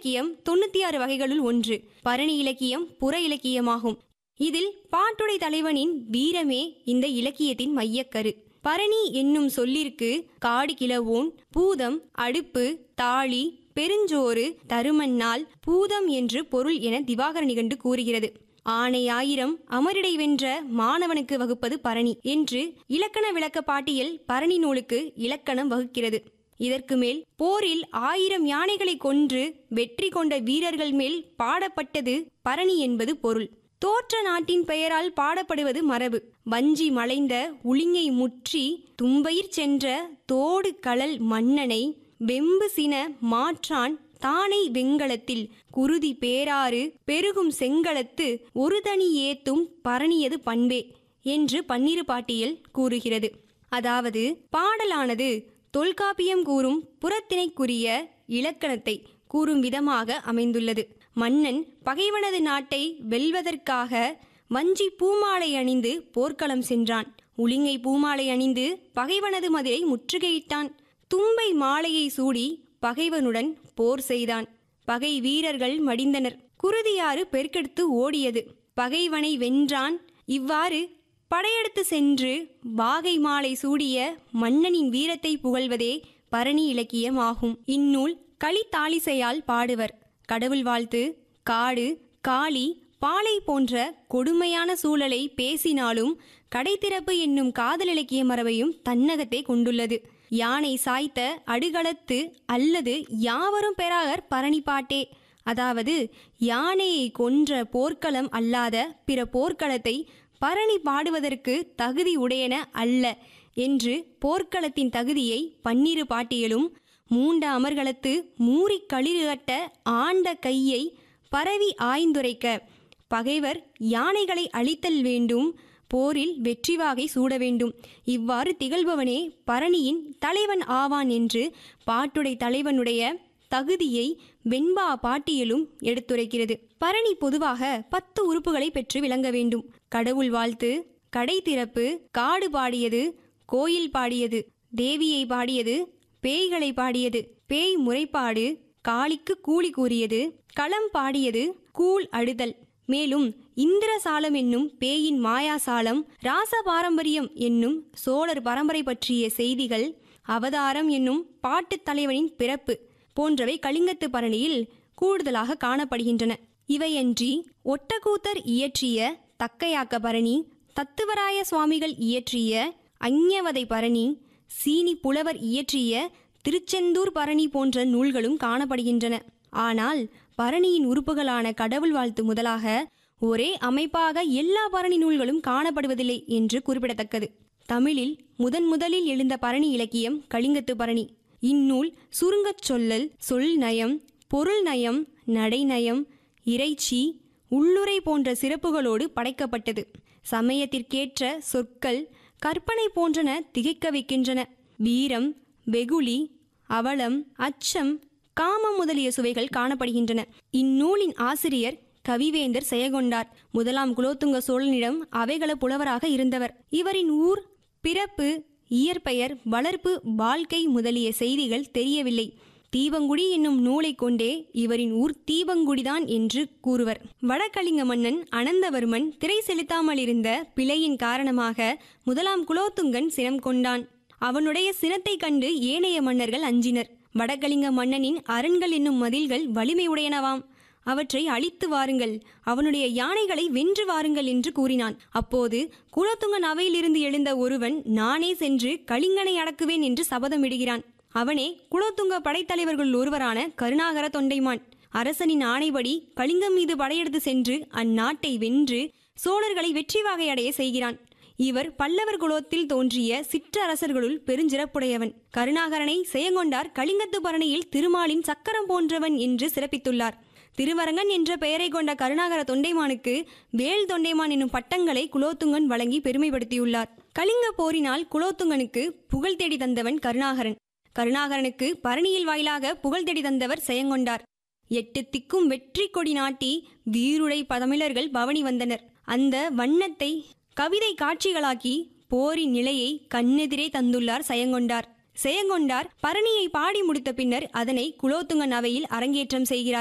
இலக்கியம் தொண்ணூத்தி ஆறு வகைகளுள் ஒன்று பரணி இலக்கியம் புற இலக்கியமாகும் இதில் பாட்டுடை தலைவனின் வீரமே இந்த இலக்கியத்தின் மையக்கரு பரணி என்னும் சொல்லிற்கு காடு கிளவோன் பூதம் அடுப்பு தாளி பெருஞ்சோறு தருமன்னாள் பூதம் என்று பொருள் என திவாகர நிகண்டு கூறுகிறது ஆணை ஆயிரம் அமரிடை வென்ற மாணவனுக்கு வகுப்பது பரணி என்று இலக்கண விளக்க பாட்டியல் பரணி நூலுக்கு இலக்கணம் வகுக்கிறது இதற்கு மேல் போரில் ஆயிரம் யானைகளை கொன்று வெற்றி கொண்ட வீரர்கள் மேல் பாடப்பட்டது பரணி என்பது பொருள் தோற்ற நாட்டின் பெயரால் பாடப்படுவது மரபு வஞ்சி மலைந்த உளிங்கை முற்றி தும்பயிர் சென்ற தோடு கழல் மன்னனை வெம்பு சின மாற்றான் தானை வெங்கலத்தில் குருதி பேராறு பெருகும் செங்கலத்து ஒரு தனி ஏத்தும் பரணியது பண்பே என்று பன்னிரு பாட்டியல் கூறுகிறது அதாவது பாடலானது தொல்காப்பியம் கூறும் புறத்திணைக்குரிய இலக்கணத்தை கூறும் விதமாக அமைந்துள்ளது மன்னன் பகைவனது நாட்டை வெல்வதற்காக வஞ்சி பூமாலை அணிந்து போர்க்களம் சென்றான் உளிங்கை பூமாலை அணிந்து பகைவனது மதிலை முற்றுகையிட்டான் தும்பை மாலையை சூடி பகைவனுடன் போர் செய்தான் பகை வீரர்கள் மடிந்தனர் குருதியாறு பெருக்கெடுத்து ஓடியது பகைவனை வென்றான் இவ்வாறு படையெடுத்து சென்று வாகை மாலை சூடிய மன்னனின் வீரத்தை புகழ்வதே பரணி இலக்கியம் ஆகும் இந்நூல் களித்தாளிசையால் பாடுவர் கடவுள் வாழ்த்து காடு காளி பாலை போன்ற கொடுமையான சூழலை பேசினாலும் கடைத்திறப்பு என்னும் காதல் இலக்கிய மரபையும் தன்னகத்தே கொண்டுள்ளது யானை சாய்த்த அடுகளத்து அல்லது யாவரும் பெறாகர் பரணி பாட்டே அதாவது யானையை கொன்ற போர்க்களம் அல்லாத பிற போர்க்களத்தை பரணி பாடுவதற்கு தகுதி உடையன அல்ல என்று போர்க்களத்தின் தகுதியை பன்னிரு பாட்டியலும் மூண்ட அமர்களத்து மூறி களிறுகட்ட ஆண்ட கையை பரவி ஆய்ந்துரைக்க பகைவர் யானைகளை அழித்தல் வேண்டும் போரில் வெற்றி வாகை சூட வேண்டும் இவ்வாறு திகழ்பவனே பரணியின் தலைவன் ஆவான் என்று பாட்டுடை தலைவனுடைய தகுதியை வெண்பா பாட்டியலும் எடுத்துரைக்கிறது பரணி பொதுவாக பத்து உறுப்புகளை பெற்று விளங்க வேண்டும் கடவுள் வாழ்த்து கடை திறப்பு காடு பாடியது கோயில் பாடியது தேவியை பாடியது பேய்களை பாடியது பேய் முறைப்பாடு காளிக்கு கூலி கூறியது களம் பாடியது கூழ் அடுதல் மேலும் இந்திரசாலம் என்னும் பேயின் மாயாசாலம் ராச பாரம்பரியம் என்னும் சோழர் பரம்பரை பற்றிய செய்திகள் அவதாரம் என்னும் பாட்டுத் தலைவனின் பிறப்பு போன்றவை கலிங்கத்து பரணியில் கூடுதலாக காணப்படுகின்றன இவையன்றி ஒட்டக்கூத்தர் இயற்றிய தக்கையாக்க பரணி தத்துவராய சுவாமிகள் இயற்றிய அஞ்ஞவதை பரணி சீனி புலவர் இயற்றிய திருச்செந்தூர் பரணி போன்ற நூல்களும் காணப்படுகின்றன ஆனால் பரணியின் உறுப்புகளான கடவுள் வாழ்த்து முதலாக ஒரே அமைப்பாக எல்லா பரணி நூல்களும் காணப்படுவதில்லை என்று குறிப்பிடத்தக்கது தமிழில் முதன் முதலில் எழுந்த பரணி இலக்கியம் கலிங்கத்து பரணி இந்நூல் சுருங்கச் சொல்லல் சொல் நயம் பொருள் நயம் நடைநயம் இறைச்சி உள்ளுரை போன்ற சிறப்புகளோடு படைக்கப்பட்டது சமயத்திற்கேற்ற சொற்கள் கற்பனை போன்றன திகைக்க வைக்கின்றன வீரம் வெகுளி அவலம் அச்சம் காமம் முதலிய சுவைகள் காணப்படுகின்றன இந்நூலின் ஆசிரியர் கவிவேந்தர் செயகொண்டார் முதலாம் குலோத்துங்க சோழனிடம் அவைகள புலவராக இருந்தவர் இவரின் ஊர் பிறப்பு இயற்பெயர் வளர்ப்பு வாழ்க்கை முதலிய செய்திகள் தெரியவில்லை தீபங்குடி என்னும் நூலை கொண்டே இவரின் ஊர் தீபங்குடிதான் என்று கூறுவர் வடகலிங்க மன்னன் அனந்தவர்மன் திரை செலுத்தாமல் இருந்த பிழையின் காரணமாக முதலாம் குலோத்துங்கன் சினம் கொண்டான் அவனுடைய சினத்தை கண்டு ஏனைய மன்னர்கள் அஞ்சினர் வடகலிங்க மன்னனின் அரண்கள் என்னும் மதில்கள் வலிமையுடையனவாம் அவற்றை அழித்து வாருங்கள் அவனுடைய யானைகளை வென்று வாருங்கள் என்று கூறினான் அப்போது குலத்துங்கன் அவையிலிருந்து எழுந்த ஒருவன் நானே சென்று கலிங்கனை அடக்குவேன் என்று சபதமிடுகிறான் அவனே குலோத்துங்க படைத்தலைவர்கள் ஒருவரான கருணாகர தொண்டைமான் அரசனின் ஆணைப்படி கலிங்கம் மீது படையெடுத்து சென்று அந்நாட்டை வென்று சோழர்களை வெற்றி வகையடைய செய்கிறான் இவர் பல்லவர் குலத்தில் தோன்றிய சிற்றரசர்களுள் பெருஞ்சிறப்புடையவன் கருணாகரனை செயங்கொண்டார் கலிங்கத்து பரணியில் திருமாலின் சக்கரம் போன்றவன் என்று சிறப்பித்துள்ளார் திருவரங்கன் என்ற பெயரை கொண்ட கருணாகர தொண்டைமானுக்கு வேல் தொண்டைமான் என்னும் பட்டங்களை குலோத்துங்கன் வழங்கி பெருமைப்படுத்தியுள்ளார் கலிங்க போரினால் குலோத்துங்கனுக்கு புகழ் தேடி தந்தவன் கருணாகரன் கருணாகரனுக்கு பரணியில் வாயிலாக புகழ் தேடி தந்தவர் செயங்கொண்டார் எட்டு திக்கும் வெற்றி கொடி நாட்டி வீருடை தமிழர்கள் பவனி வந்தனர் அந்த வண்ணத்தை கவிதை காட்சிகளாக்கி போரின் நிலையை கண்ணெதிரே தந்துள்ளார் செயங்கொண்டார் செயங்கொண்டார் பரணியை பாடி முடித்த பின்னர் அதனை குலோத்துங்கன் அவையில் அரங்கேற்றம் செய்கிறார்